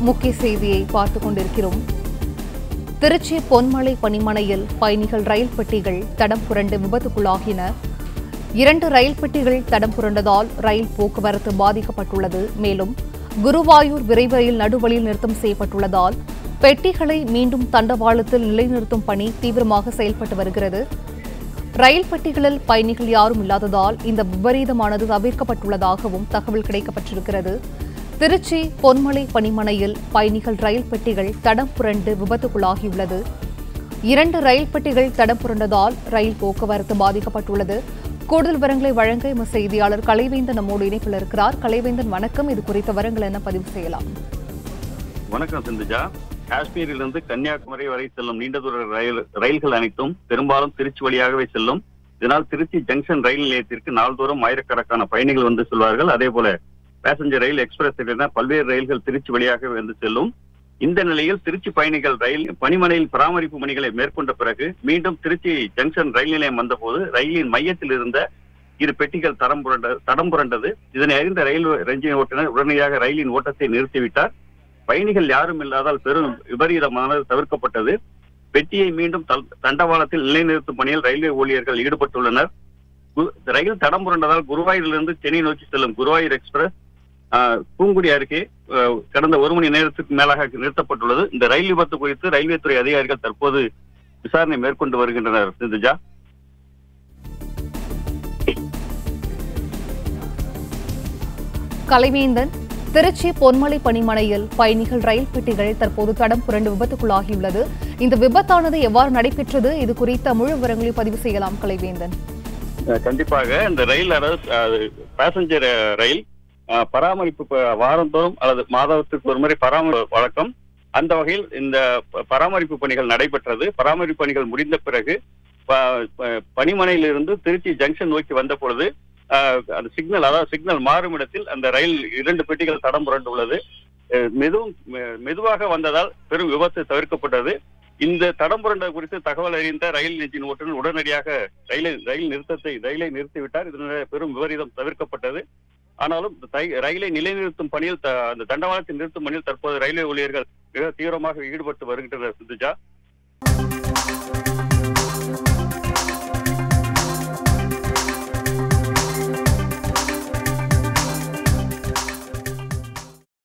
முக்கிய செய்தியை பார்த்துக் கொண்டிருக்கிறோம் திருச்சி பொன்மலை பணிமனையில் பயணிகள் ரயில் பெட்டிகள் தடம் புரண்டு விபத்துக்குள்ளாகின இரண்டு ரயில் பெட்டிகள் தடம் புரண்டதால் ரயில் போக்குவரத்து பாதிக்கப்பட்டுள்ளது மேலும் குருவாயூர் விரைவு ரயில் நடுவழியில் நிறுத்தம் செய்யப்பட்டுள்ளதால் பெட்டிகளை மீண்டும் தண்டவாளத்தில் நிலைநிறுத்தும் பணி தீவிரமாக செயல்பட்டு வருகிறது ரயில் பெட்டிகளில் பயணிகள் யாரும் இல்லாததால் இந்த விபரீதமானது தவிர்க்கப்பட்டுள்ளதாகவும் தகவல் கிடைக்கப்பட்டிருக்கிறது திருச்சி பொன்மலை பணிமனையில் பயணிகள் ரயில் பெட்டிகள் தடம் புரண்டு விபத்துக்குள்ளாகியுள்ளது இரண்டு ரயில் பெட்டிகள் தடம் புரண்டதால் ரயில் போக்குவரத்து பாதிக்கப்பட்டுள்ளது கூடுதல் விவரங்களை வழங்க எமது செய்தியாளர் கலைவேந்தன் நம்மோடு இணைப்பில் இருக்கிறார் கலைவேந்தன் வணக்கம் இது குறித்த விவரங்கள் என்ன பதிவு செய்யலாம் வணக்கம் சிந்துஜா காஷ்மீரிலிருந்து கன்னியாகுமரி வரை செல்லும் நீண்ட தூர ரயில் ரயில்கள் அனைத்தும் பெரும்பாலும் திருச்சி வழியாகவே செல்லும் இதனால் திருச்சி ஜங்ஷன் ரயில் நிலையத்திற்கு நாள்தோறும் ஆயிரக்கணக்கான பயணிகள் வந்து செல்வார்கள் அதே போல பேசஞ்சர் ரயில் எக்ஸ்பிரஸ் என பல்வேறு ரயில்கள் திருச்சி வழியாக வந்து செல்லும் இந்த நிலையில் திருச்சி பயணிகள் ரயில் பணிமனையில் பராமரிப்பு பணிகளை மேற்கொண்ட பிறகு மீண்டும் திருச்சி ஜங்ஷன் ரயில் நிலையம் வந்தபோது ரயிலின் மையத்தில் இருந்த இரு பெட்டிகள் தரம் புரண்ட தடம் புரண்டது இதனை அறிந்த ரயில் ரஞ்சின் ஓட்டுநர் உடனடியாக ரயிலின் ஓட்டத்தை நிறுத்திவிட்டார் பயணிகள் யாரும் இல்லாதால் பெரும் விபரீதமானது தவிர்க்கப்பட்டது பெட்டியை மீண்டும் தல்- தண்டவாளத்தில் நிலைநிறுத்தும் பணியில் ரயில்வே ஊழியர்கள் ஈடுபட்டுள்ளனர் கு- ரயில் தடம் புரண்டதால் குருவாயூரிலிருந்து சென்னை நோக்கி செல்லும் குருவாயூர் எக்ஸ்பிரஸ் ஆஹ், பூங்குடி அருகே ஆஹ், கடந்த ஒரு மணி நேரத்துக்கு மேலாக நிறுத்தப்பட்டுள்ளது இந்த ரயில் விபத்து குறித்து ரயில்வே துறை அதிகாரிகள் தற்போது விசாரணை மேற்கொண்டு வருகின்றனர் சிந்துஜா கலைவேந்தன் திருச்சி பொன்மலை பணிமனையில் பயணிகள் ரயில் பெட்டிகள் தற்போது தடம் புரண்டு விபத்துக்குள்ளாகியுள்ளது இந்த விபத்தானது எவ்வாறு நடைபெற்றது இது குறித்த முழு விவரங்களை பதிவு செய்யலாம் கலைவேந்தன் அஹ் கண்டிப்பாக இந்த ரயில் அதாவது பேசஞ்சர் ரயில் அஹ், பராமரிப்பு ப- வாரந்தோறும் அல்லது மாதத்துக்கு ஒரு முறை பராமரிப்பு வழக்கம் அந்த வகையில் இந்த ப- பராமரிப்பு பணிகள் நடைபெற்றது பராமரிப்பு பணிகள் முடிந்த பிறகு ப- ப- பணிமனையிலிருந்து திருச்சி ஜங்ஷன் நோக்கி வந்த பொழுது அஹ், அந்த சிக்னல் அதாவது சிக்னல் மாறும் இடத்தில் அந்த ரயில் இரண்டு பெட்டிகள் தடம் புரண்டுள்ளது அஹ், மெதுவும் மெ- மெதுவாக வந்ததால் பெரும் விபத்து தவிர்க்கப்பட்டது இந்த தடம் புரண்டது குறித்து தகவல் அறிந்த ரயில் என்ஜின் ஓட்டுநர் உடனடியாக ரயிலை ரயில் நிறுத்தத்தை ரயிலை நிறுத்திவிட்டார் இதனால் பெரும் விபரீதம் தவிர்க்கப்பட்டது ஆனாலும் தை- ரயிலை நிலைநிறுத்தும் பணியில் த- அந்த தண்டவாளத்தை நிறுத்தும் பணியில் தற்போது ரயில்வே ஊழியர்கள் மிக தீவிரமாக ஈடுபட்டு வருகின்றனர் சிந்துஜா